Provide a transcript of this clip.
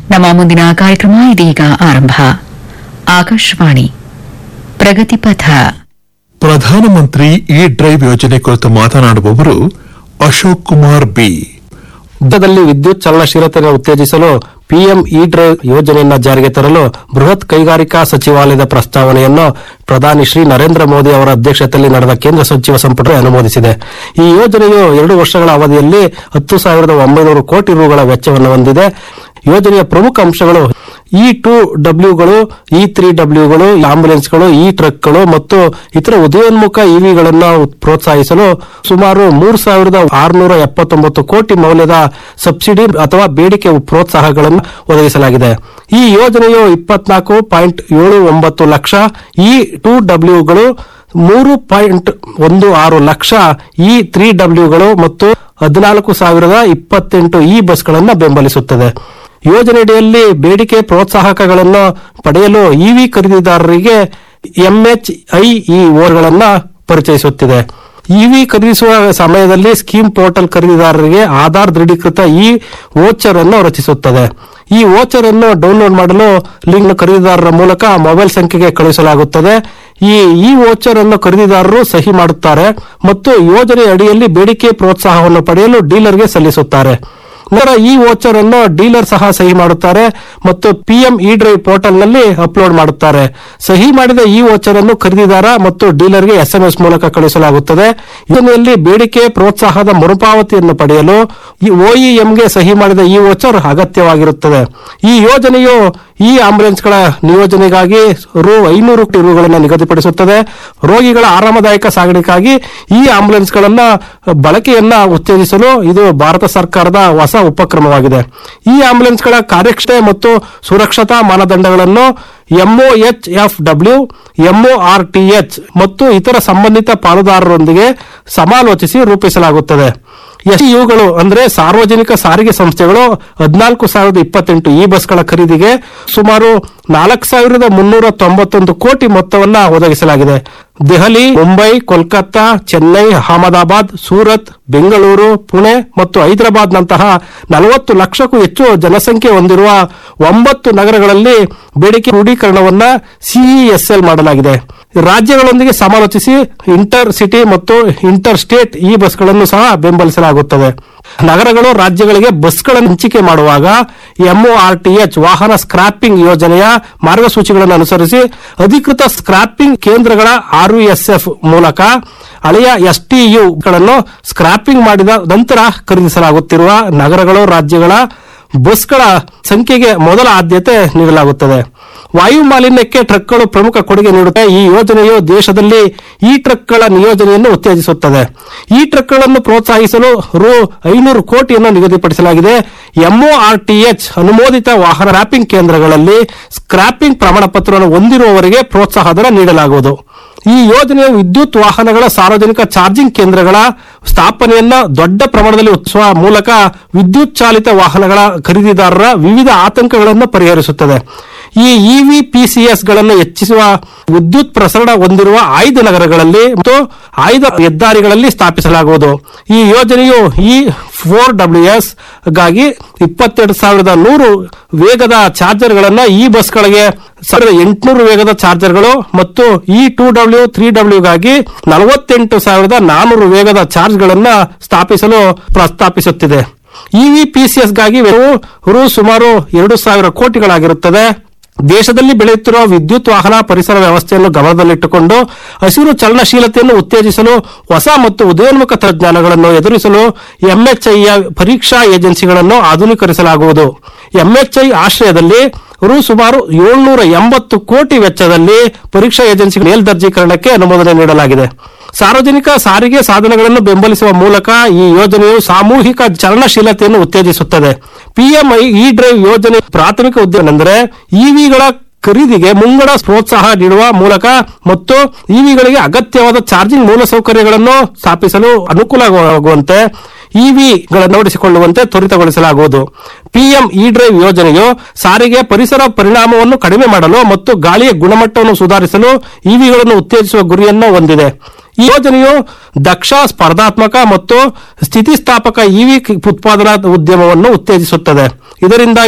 ನಮ್ಮ ಮುಂದಿನ ಕಾರ್ಯಕ್ರಮ ಇದೀಗ ಆರಂಭ ಆಕಾಶವಾಣಿ ಪ್ರಗತಿಪಥ ಪ್ರಧಾನಮಂತ್ರಿ ಇ ಡ್ರೈವ್ ಯೋಜನೆ ಕುರಿತು ಮಾತನಾಡುವವರು ಅಶೋಕ್ ಕುಮಾರ್ ಬಿ ಭಾರತದಲ್ಲಿ ವಿದ್ಯುತ್ ಚಲನಶೀಲತೆಯನ್ನು ಉತ್ತೇಜಿಸಲು ಪಿಎಂ ಇ ಡ್ರೈವ್ ಯೋಜನೆಯನ್ನ ಜಾರಿಗೆ ತರಲು ಬೃಹತ್ ಕೈಗಾರಿಕಾ ಸಚಿವಾಲಯದ ಪ್ರಸ್ತಾವನೆಯನ್ನು ಪ್ರಧಾನಿ ಶ್ರೀ ನರೇಂದ್ರ ಮೋದಿ ಅವರ ಅಧ್ಯಕ್ಷತೆಯಲ್ಲಿ ನಡೆದ ಕೇಂದ್ರ ಸಚಿವ ಸಂಪುಟ ಅನುಮೋದಿಸಿದೆ ಈ ಯೋಜನೆಯು ಎರಡು ವರ್ಷಗಳ ಅವಧಿಯಲ್ಲಿ ಹತ್ತು ಸಾವಿರದ ಒಂಬೈನೂರು ಕೋಟಿ ರುಗಳ ವೆಚ್ಚವನ್ನು ಹೊಂದಿದೆ ಯೋಜನೆಯ ಪ್ರಮುಖ ಅಂಶಗಳು ಇ ಟು ಡಬ್ಲ್ಯೂಗಳು ಇ ತ್ರೀ ಡಬ್ಲ್ಯೂಗಳು ಆಂಬ್ಯುಲೆನ್ಸ್ಗಳು ಇ ಟ್ರಕ್ಗಳು ಮತ್ತು ಇತರ ಉದಯೋನ್ಮುಖ ಇವಿಗಳನ್ನು ಪ್ರೋತ್ಸಾಹಿಸಲು ಸುಮಾರು ಮೂರು ಸಾವಿರದ ಆರುನೂರ ಎಪ್ಪತ್ತೊಂಬತ್ತು ಕೋಟಿ ಮೌಲ್ಯದ ಸಬ್ಸಿಡಿ ಅಥವಾ ಬೇಡಿಕೆ ಪ್ರೋತ್ಸಾಹಗಳನ್ನು ಒದಗಿಸಲಾಗಿದೆ ಈ ಯೋಜನೆಯು ಇಪ್ಪತ್ನಾಲ್ಕು ಪಾಯಿಂಟ್ ಏಳು ಒಂಬತ್ತು ಲಕ್ಷ ಇ ಟು ಡಬ್ಲ್ಯೂಗಳು ಮೂರು ಪಾಯಿಂಟ್ ಒಂದು ಆರು ಲಕ್ಷ ಇ ತ್ರೀ ಡಬ್ಲ್ಯೂಗಳು ಮತ್ತು ಹದಿನಾಲ್ಕು ಸಾವಿರದ ಇಪ್ಪತ್ತೆಂಟು ಇ ಬಸ್ಗಳನ್ನು ಬೆಂಬಲಿಸುತ್ತದೆ ಯೋಜನೆಯಡಿಯಲ್ಲಿ ಬೇಡಿಕೆ ಪ್ರೋತ್ಸಾಹಕಗಳನ್ನು ಪಡೆಯಲು ಇವಿ ಖರೀದಿದಾರರಿಗೆ ಎಂಎಚ್ಐಇಒಗಳನ್ನು ಪರಿಚಯಿಸುತ್ತಿದೆ ಇವಿ ಖರೀದಿಸುವ ಸಮಯದಲ್ಲಿ ಸ್ಕೀಮ್ ಪೋರ್ಟಲ್ ಖರೀದಿದಾರರಿಗೆ ಆಧಾರ್ ದೃಢೀಕೃತ ಈ ವೋಚರ್ ಅನ್ನು ರಚಿಸುತ್ತದೆ ಈ ವೋಚರ್ ಅನ್ನು ಡೌನ್ಲೋಡ್ ಮಾಡಲು ಲಿಂಕ್ ಖರೀದಿದಾರರ ಮೂಲಕ ಮೊಬೈಲ್ ಸಂಖ್ಯೆಗೆ ಕಳುಹಿಸಲಾಗುತ್ತದೆ ಈ ಈ ವೋಚರ್ ಅನ್ನು ಖರೀದಿದಾರರು ಸಹಿ ಮಾಡುತ್ತಾರೆ ಮತ್ತು ಯೋಜನೆ ಅಡಿಯಲ್ಲಿ ಬೇಡಿಕೆ ಪ್ರೋತ್ಸಾಹವನ್ನು ಪಡೆಯಲು ಡೀಲರ್ಗೆ ಸಲ್ಲಿಸುತ್ತಾರೆ ನಂತರ ಈ ವೋಚರ್ ಅನ್ನು ಡೀಲರ್ ಸಹ ಸಹಿ ಮಾಡುತ್ತಾರೆ ಮತ್ತು ಪಿಎಂ ಇ ಡ್ರೈವ್ ಪೋರ್ಟಲ್ ನಲ್ಲಿ ಅಪ್ಲೋಡ್ ಮಾಡುತ್ತಾರೆ ಸಹಿ ಮಾಡಿದ ಈ ವೋಚರ್ ಅನ್ನು ಖರೀದಿದಾರ ಮತ್ತು ಡೀಲರ್ಗೆ ಎಸ್ಎಂಎಸ್ ಮೂಲಕ ಕಳುಹಿಸಲಾಗುತ್ತದೆ ಯೋಜನೆಯಲ್ಲಿ ಬೇಡಿಕೆ ಪ್ರೋತ್ಸಾಹದ ಮರುಪಾವತಿಯನ್ನು ಪಡೆಯಲು ಈ ಒಇಎಂಗೆ ಸಹಿ ಮಾಡಿದ ಈ ವೋಚರ್ ಅಗತ್ಯವಾಗಿರುತ್ತದೆ ಈ ಯೋಜನೆಯು ಈ ಆಂಬ್ಯುಲೆನ್ಸ್ಗಳ ನಿಯೋಜನೆಗಾಗಿ ರು ಐನೂರು ಕೋಟಿ ರುಗಳನ್ನು ನಿಗದಿಪಡಿಸುತ್ತದೆ ರೋಗಿಗಳ ಆರಾಮದಾಯಕ ಸಾಗಣೆಗಾಗಿ ಈ ಆಂಬ್ಯುಲೆನ್ಸ್ಗಳನ್ನ ಬಳಕೆಯನ್ನ ಉತ್ತೇಜಿಸಲು ಇದು ಭಾರತ ಸರ್ಕಾರದ ಹೊಸ ಉಪಕ್ರಮವಾಗಿದೆ ಈ ಆಂಬ್ಯುಲೆನ್ಸ್ಗಳ ಕಾರ್ಯಕ್ಷಮತೆ ಮತ್ತು ಸುರಕ್ಷತಾ ಮಾನದಂಡಗಳನ್ನು ಎಂಒಎಚ್ ಎಫ್ ಡಬ್ಲ್ಯೂ ಎಂಒಆರ್ಟಿಎಚ್ ಮತ್ತು ಇತರ ಸಂಬಂಧಿತ ಪಾಲುದಾರರೊಂದಿಗೆ ಸಮಾಲೋಚಿಸಿ ರೂಪಿಸಲಾಗುತ್ತದೆ ಎಸ್ಇಯುಗಳು ಅಂದ್ರೆ ಸಾರ್ವಜನಿಕ ಸಾರಿಗೆ ಸಂಸ್ಥೆಗಳು ಹದಿನಾಲ್ಕು ಸಾವಿರದ ಇಪ್ಪತ್ತೆಂಟು ಈ ಬಸ್ಗಳ ಖರೀದಿಗೆ ಸುಮಾರು ನಾಲ್ಕು ಸಾವಿರದ ಮುನ್ನೂರ ತೊಂಬತ್ತೊಂದು ಕೋಟಿ ಮೊತ್ತವನ್ನ ಒದಗಿಸಲಾಗಿದೆ ದೆಹಲಿ ಮುಂಬೈ ಕೋಲ್ಕತ್ತಾ ಚೆನ್ನೈ ಅಹಮದಾಬಾದ್ ಸೂರತ್ ಬೆಂಗಳೂರು ಪುಣೆ ಮತ್ತು ಹೈದರಾಬಾದ್ ನಂತಹ ನಲವತ್ತು ಲಕ್ಷಕ್ಕೂ ಹೆಚ್ಚು ಜನಸಂಖ್ಯೆ ಹೊಂದಿರುವ ಒಂಬತ್ತು ನಗರಗಳಲ್ಲಿ ಬೇಡಿಕೆ ಕ್ರೋಢೀಕರಣವನ್ನ ಸಿಇಎಸ್ಎಲ್ ಮಾಡಲಾಗಿದೆ ರಾಜ್ಯಗಳೊಂದಿಗೆ ಸಮಾಲೋಚಿಸಿ ಇಂಟರ್ ಸಿಟಿ ಮತ್ತು ಇಂಟರ್ ಸ್ಟೇಟ್ ಈ ಬಸ್ಗಳನ್ನು ಸಹ ಬೆಂಬಲಿಸಲಾಗುತ್ತದೆ ನಗರಗಳು ರಾಜ್ಯಗಳಿಗೆ ಬಸ್ಗಳ ಹಂಚಿಕೆ ಮಾಡುವಾಗ ಎಂಒಆರ್ಟಿಎಚ್ ವಾಹನ ಸ್ಕ್ರಾಪಿಂಗ್ ಯೋಜನೆಯ ಮಾರ್ಗಸೂಚಿಗಳನ್ನು ಅನುಸರಿಸಿ ಅಧಿಕೃತ ಸ್ಕ್ರಾಪಿಂಗ್ ಕೇಂದ್ರಗಳ ಆರ್ಯುಎಸ್ಎಫ್ ಮೂಲಕ ಹಳೆಯ ಎಸ್ಟಿಯುಗಳನ್ನು ಸ್ಕ್ರಾಪಿಂಗ್ ಮಾಡಿದ ನಂತರ ಖರೀದಿಸಲಾಗುತ್ತಿರುವ ನಗರಗಳು ರಾಜ್ಯಗಳ ಬಸ್ಗಳ ಸಂಖ್ಯೆಗೆ ಮೊದಲ ಆದ್ಯತೆ ನೀಡಲಾಗುತ್ತದೆ ವಾಯು ಮಾಲಿನ್ಯಕ್ಕೆ ಟ್ರಕ್ಗಳು ಪ್ರಮುಖ ಕೊಡುಗೆ ನೀಡುತ್ತೆ ಈ ಯೋಜನೆಯು ದೇಶದಲ್ಲಿ ಈ ಟ್ರಕ್ಗಳ ನಿಯೋಜನೆಯನ್ನು ಉತ್ತೇಜಿಸುತ್ತದೆ ಈ ಟ್ರಕ್ಗಳನ್ನು ಪ್ರೋತ್ಸಾಹಿಸಲು ರು ಐನೂರು ಕೋಟಿಯನ್ನು ನಿಗದಿಪಡಿಸಲಾಗಿದೆ ಎಂಒಆರ್ಟಿಎಚ್ ಅನುಮೋದಿತ ವಾಹನ ರ್ಯಾಪಿಂಗ್ ಕೇಂದ್ರಗಳಲ್ಲಿ ಸ್ಕ್ರಾಪಿಂಗ್ ಪ್ರಮಾಣ ಪತ್ರವನ್ನು ಹೊಂದಿರುವವರಿಗೆ ಪ್ರೋತ್ಸಾಹಧನ ನೀಡಲಾಗುವುದು ಈ ಯೋಜನೆಯು ವಿದ್ಯುತ್ ವಾಹನಗಳ ಸಾರ್ವಜನಿಕ ಚಾರ್ಜಿಂಗ್ ಕೇಂದ್ರಗಳ ಸ್ಥಾಪನೆಯನ್ನ ದೊಡ್ಡ ಪ್ರಮಾಣದಲ್ಲಿ ಉತ್ಸುವ ಮೂಲಕ ವಿದ್ಯುತ್ ಚಾಲಿತ ವಾಹನಗಳ ಖರೀದಿದಾರರ ವಿವಿಧ ಆತಂಕಗಳನ್ನು ಪರಿಹರಿಸುತ್ತದೆ ಈ ಇವಿ ಪಿಸಿಎಸ್ ಗಳನ್ನು ಹೆಚ್ಚಿಸುವ ವಿದ್ಯುತ್ ಪ್ರಸರಣ ಹೊಂದಿರುವ ಆಯ್ದ ನಗರಗಳಲ್ಲಿ ಮತ್ತು ಆಯ್ದ ಹೆದ್ದಾರಿಗಳಲ್ಲಿ ಸ್ಥಾಪಿಸಲಾಗುವುದು ಈ ಯೋಜನೆಯು ಈ ಫೋರ್ ಡಬ್ಲ್ಯೂ ಎಸ್ ಗಾಗಿ ಇಪ್ಪತ್ತೆರಡು ಸಾವಿರದ ನೂರು ವೇಗದ ಚಾರ್ಜರ್ಗಳನ್ನು ಈ ಬಸ್ಗಳಿಗೆ ಸಾವಿರದ ಎಂಟುನೂರು ವೇಗದ ಚಾರ್ಜರ್ಗಳು ಮತ್ತು ಈ ಟೂ ಡಬ್ಲ್ಯೂ ತ್ರೀ ಡಬ್ಲ್ಯೂಗಾಗಿ ನಲವತ್ತೆಂಟು ಸಾವಿರದ ನಾನೂರು ವೇಗದ ಚಾರ್ಜ್ಗಳನ್ನು ಸ್ಥಾಪಿಸಲು ಪ್ರಸ್ತಾಪಿಸುತ್ತಿದೆ ಇವಿ ಪಿಸಿಎಸ್ಗಾಗಿ ರು ಸುಮಾರು ಎರಡು ಸಾವಿರ ಕೋಟಿಗಳಾಗಿರುತ್ತದೆ ದೇಶದಲ್ಲಿ ಬೆಳೆಯುತ್ತಿರುವ ವಿದ್ಯುತ್ ವಾಹನ ಪರಿಸರ ವ್ಯವಸ್ಥೆಯನ್ನು ಗಮನದಲ್ಲಿಟ್ಟುಕೊಂಡು ಹಸಿರು ಚಲನಶೀಲತೆಯನ್ನು ಉತ್ತೇಜಿಸಲು ಹೊಸ ಮತ್ತು ಉದಯೋನ್ಮುಖ ತಂತ್ರಜ್ಞಾನಗಳನ್ನು ಎದುರಿಸಲು ಎಂಎಚ್ಐಯ ಪರೀಕ್ಷಾ ಏಜೆನ್ಸಿಗಳನ್ನು ಆಧುನೀಕರಿಸಲಾಗುವುದು ಎಂಎಚ್ಐ ಆಶ್ರಯದಲ್ಲಿ ರು ಸುಮಾರು ಏಳ್ನೂರ ಎಂಬತ್ತು ಕೋಟಿ ವೆಚ್ಚದಲ್ಲಿ ಪರೀಕ್ಷಾ ಏಜೆನ್ಸಿ ಮೇಲ್ದರ್ಜೀಕರಣಕ್ಕೆ ಅನುಮೋದನೆ ನೀಡಲಾಗಿದೆ ಸಾರ್ವಜನಿಕ ಸಾರಿಗೆ ಸಾಧನಗಳನ್ನು ಬೆಂಬಲಿಸುವ ಮೂಲಕ ಈ ಯೋಜನೆಯು ಸಾಮೂಹಿಕ ಚಲನಶೀಲತೆಯನ್ನು ಉತ್ತೇಜಿಸುತ್ತದೆ ಪಿಎಂಐ ಇ ಡ್ರೈವ್ ಯೋಜನೆ ಪ್ರಾಥಮಿಕ ಉದ್ದೇಶವೆಂದರೆ ಇವಿಗಳ ಖರೀದಿಗೆ ಮುಂಗಡ ಪ್ರೋತ್ಸಾಹ ನೀಡುವ ಮೂಲಕ ಮತ್ತು ಇವಿಗಳಿಗೆ ಅಗತ್ಯವಾದ ಚಾರ್ಜಿಂಗ್ ಮೂಲಸೌಕರ್ಯಗಳನ್ನು ಸ್ಥಾಪಿಸಲು ಅನುಕೂಲವಾಗುವಂತೆ ಇವಿಗಳನ್ನು ನೋಡಿಸಿಕೊಳ್ಳುವಂತೆ ತ್ವರಿತಗೊಳಿಸಲಾಗುವುದು ಪಿಎಂ ಇ ಡ್ರೈವ್ ಯೋಜನೆಯು ಸಾರಿಗೆ ಪರಿಸರ ಪರಿಣಾಮವನ್ನು ಕಡಿಮೆ ಮಾಡಲು ಮತ್ತು ಗಾಳಿಯ ಗುಣಮಟ್ಟವನ್ನು ಸುಧಾರಿಸಲು ಇವಿಗಳನ್ನು ಉತ್ತೇಜಿಸುವ ಗುರಿಯನ್ನು ಹೊಂದಿದೆ ಈ ಯೋಜನೆಯು ದಕ್ಷ ಸ್ಪರ್ಧಾತ್ಮಕ ಮತ್ತು ಸ್ಥಿತಿಸ್ಥಾಪಕ ಇವಿ ಉತ್ಪಾದನಾ ಉದ್ಯಮವನ್ನು ಉತ್ತೇಜಿಸುತ್ತದೆ ಇದರಿಂದ